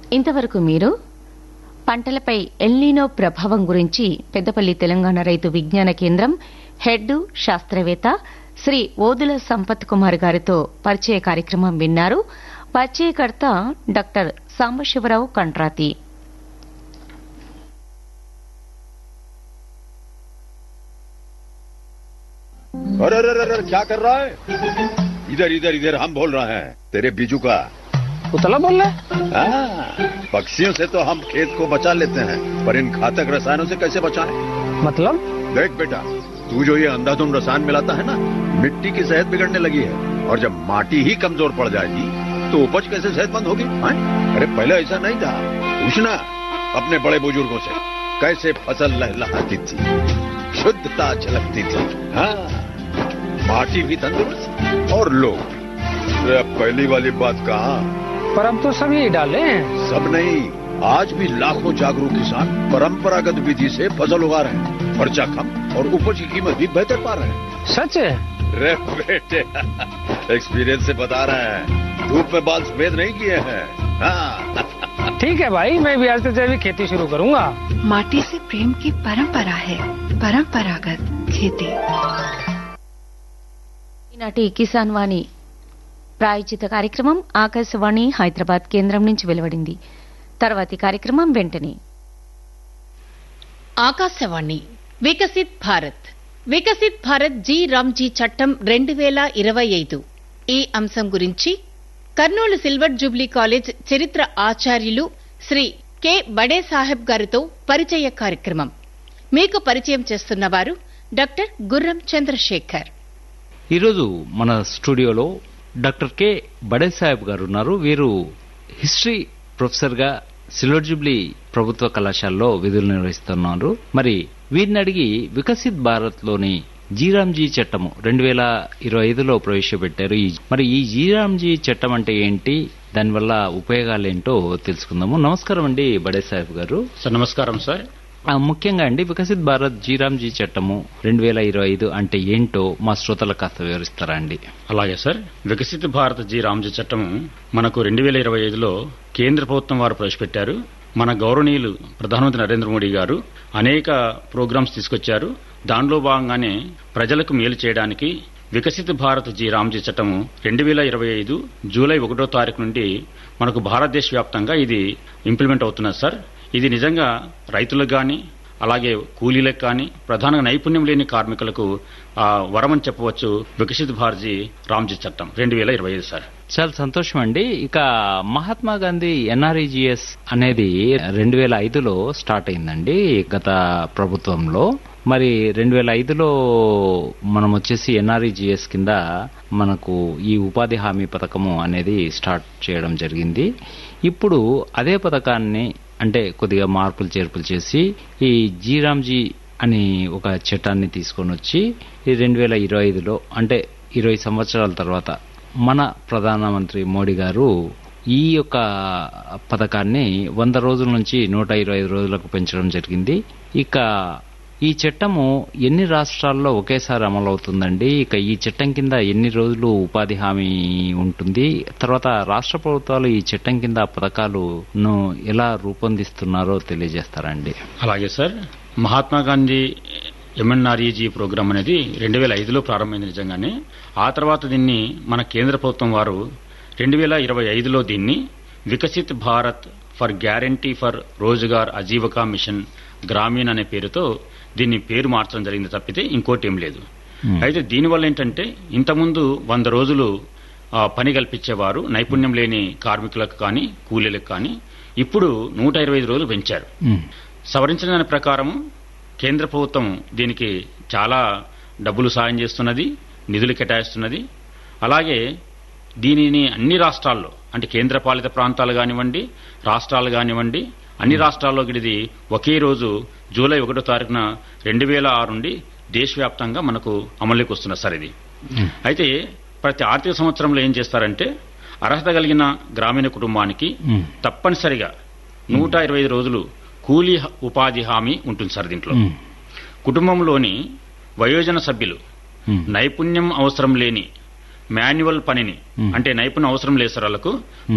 ఇంతవరకు మీరు పంటలపై ఎల్నీనో ప్రభావం గురించి పెద్దపల్లి తెలంగాణ రైతు విజ్ఞాన కేంద్రం హెడ్ శాస్త్రవేత్త శ్రీ ఓదుల సంపత్ కుమార్ గారితో పరిచయ కార్యక్రమం విన్నారు పరిచయకర్త డాక్టర్ సాంబశివరావు కంట్రాతి अरे अरे अरे अरे, क्या कर रहा है इधर इधर इधर हम बोल रहे हैं तेरे बीजू का उतला बोल रहा है हाँ, पक्षियों से तो हम खेत को बचा लेते हैं पर इन घातक रसायनों से कैसे बचाएं? मतलब देख बेटा तू जो ये अंधाधुंध रसायन मिलाता है ना मिट्टी की सेहत बिगड़ने लगी है और जब माटी ही कमजोर पड़ जाएगी तो उपज कैसे सेहतमंद होगी हाँ? अरे पहले ऐसा नहीं था पूछना अपने बड़े बुजुर्गों से कैसे फसल लहलहाती थी शुद्धता झलकती थी हाँ माटी भी तंदुरुस्त और लोग अरे अब पहली वाली बात कहा पर अब तो सब यही डाले हैं सब नहीं आज भी लाखों जागरूक किसान परंपरागत विधि से फसल उगा रहे हैं खर्चा कम और उपज की कीमत भी बेहतर पा रहे हैं सच है रे बेटे एक्सपीरियंस से बता रहे हैं धूप में बाल सफेद नहीं किए हैं हाँ ठीक है भाई मैं भी आज से जैविक खेती शुरू करूंगा माटी से प्रेम की परंपरा है परंपरागत खेती ఈనాటి కిసాన్ వాణి ప్రాయోజిత కార్యక్రమం ఆకాశవాణి హైదరాబాద్ కేంద్రం నుంచి వెలువడింది తర్వాతి కార్యక్రమం వెంటనే ఆకాశవాణి వికసిత్ భారత్ వికసిత్ భారత్ జీ రామ్జీ చట్టం రెండు వేల ఇరవై ఐదు ఈ అంశం గురించి కర్నూలు సిల్వర్ జూబ్లీ కాలేజ్ చరిత్ర ఆచార్యులు శ్రీ కె బడే సాహెబ్ గారితో పరిచయ కార్యక్రమం మీకు పరిచయం చేస్తున్నవారు డాక్టర్ గుర్రం చంద్రశేఖర్ ఈరోజు మన స్టూడియోలో డాక్టర్ కె బడే సాహెబ్ గారు ఉన్నారు వీరు హిస్టరీ ప్రొఫెసర్గా సిల్వర్ జూబ్లీ ప్రభుత్వ కళాశాలలో విధులు నిర్వహిస్తున్నారు మరి వీరిని అడిగి వికసిత్ భారత్లోని జీరామ్జీ చట్టము రెండు వేల ఇరవై ఐదులో ప్రవేశపెట్టారు ఈ మరి ఈ జీరామ్జీ చట్టం అంటే ఏంటి దానివల్ల ఉపయోగాలు ఏంటో తెలుసుకుందాము నమస్కారం అండి బడే సాహెబ్ గారు సార్ నమస్కారం సార్ ఆ, ముఖ్యంగా అండి వికసిత్ భారత్ జీరామ్జీ చట్టము రెండు వేల ఇరవై ఐదు అంటే ఏంటో మా శ్రోతలకు కాస్త వివరిస్తారా అండి అలాగే సార్ వికసిత భారత్ జీ రామ్జీ చట్టం మనకు రెండు వేల ఇరవై ఐదులో కేంద్ర ప్రభుత్వం వారు ప్రవేశపెట్టారు మన గౌరవనీయులు ప్రధానమంత్రి నరేంద్ర మోడీ గారు అనేక ప్రోగ్రామ్స్ తీసుకొచ్చారు దానిలో భాగంగానే ప్రజలకు మేలు చేయడానికి వికసిత భారత్ జీ రామ్జీ చట్టం రెండు వేల ఇరవై ఐదు జూలై ఒకటో తారీఖు నుండి మనకు భారతదేశ వ్యాప్తంగా ఇది ఇంప్లిమెంట్ అవుతున్నది సార్ ఇది నిజంగా రైతులకు కానీ అలాగే కూలీలకు కానీ ప్రధానంగా నైపుణ్యం లేని కార్మికులకు ఆ, వరమని చెప్పవచ్చు వికసిత భారతీ రామ్జీ చట్టం రెండు వేల ఇరవై ఐదు సార్ చాలా సంతోషం అండి ఇక మహాత్మా గాంధీ ఎన్ఆర్ఈజిఎస్ అనేది రెండు వేల ఐదులో స్టార్ట్ అయిందండి గత ప్రభుత్వంలో మరి రెండు వేల ఐదులో మనం వచ్చేసి ఎన్ఆర్ఈజిఎస్ కింద మనకు ఈ ఉపాధి హామీ పథకము అనేది స్టార్ట్ చేయడం జరిగింది ఇప్పుడు అదే పథకాన్ని అంటే కొద్దిగా మార్పులు చేర్పులు చేసి ఈ జీరామ్జీ అని ఒక చట్టాన్ని తీసుకొని వచ్చి ఈ రెండు వేల ఇరవై ఐదులో అంటే ఇరవై సంవత్సరాల తర్వాత మన ప్రధానమంత్రి మోడీ గారు ఈ యొక్క పథకాన్ని వంద రోజుల నుంచి నూట ఇరవై ఐదు రోజులకు పెంచడం జరిగింది ఇక ఈ చట్టము ఎన్ని రాష్ట్రాల్లో ఒకేసారి అమలు అవుతుందండి ఇక ఈ చట్టం కింద ఎన్ని రోజులు ఉపాధి హామీ ఉంటుంది తర్వాత రాష్ట్ర ప్రభుత్వాలు ఈ చట్టం కింద పథకాలను ఎలా రూపొందిస్తున్నారో తెలియజేస్తారండి అలాగే sir Mahatma Gandhi MNREG program అనేది రెండు వేల ఐదులో ప్రారంభమైంది నిజంగానే ఆ తర్వాత దీన్ని మన కేంద్ర ప్రభుత్వం వారు రెండు వేల ఇరవై ఐదులో దీన్ని Viksit Bharat for guarantee for Rozgar Ajeevika mission Grameen అనే పేరుతో దీన్ని పేరు మార్చడం జరిగింది తప్పితే ఇంకోటి ఏం లేదు అయితే దీనివల్ల ఏంటంటే ఇంతకుముందు వంద రోజులు ఆ, పని కల్పించేవారు నైపుణ్యం లేని కార్మికులకు కానీ కూలీలకు కానీ ఇప్పుడు నూట ఇరవై ఐదు రోజులు పెంచారు ఉమ్. సవరించిన దాని ప్రకారం కేంద్ర ప్రభుత్వం దీనికి చాలా డబ్బులు సాయం చేస్తున్నది నిధులు కేటాయిస్తున్నది అలాగే దీనిని అన్ని రాష్ట్రాల్లో అంటే కేంద్రపాలిత ప్రాంతాలు కానివ్వండి రాష్ట్రాలు కానివ్వండి అన్ని రాష్ట్రాల్లో ఇది ఒకే రోజు జూలై ఒకటో తారీఖున రెండు వేల ఆరు నుండి దేశవ్యాప్తంగా మనకు అమలులోకి వస్తున్నది సార్ ఇది అయితే ప్రతి ఆర్థిక సంవత్సరంలో ఏం చేస్తారంటే అర్హత కలిగిన గ్రామీణ కుటుంబానికి ఉమ్. తప్పనిసరిగా నూట ఇరవై ఐదు రోజులు కూలీ హ- ఉపాధి హామీ ఉంటుంది సార్ దీంట్లో ఉమ్. కుటుంబంలోని వయోజన సభ్యులు ఉమ్. నైపుణ్యం అవసరం లేని మాన్యువల్ పనిని మ్. అంటే నైపుణ్యం అవసరం లేదు సార్ వాళ్ళకు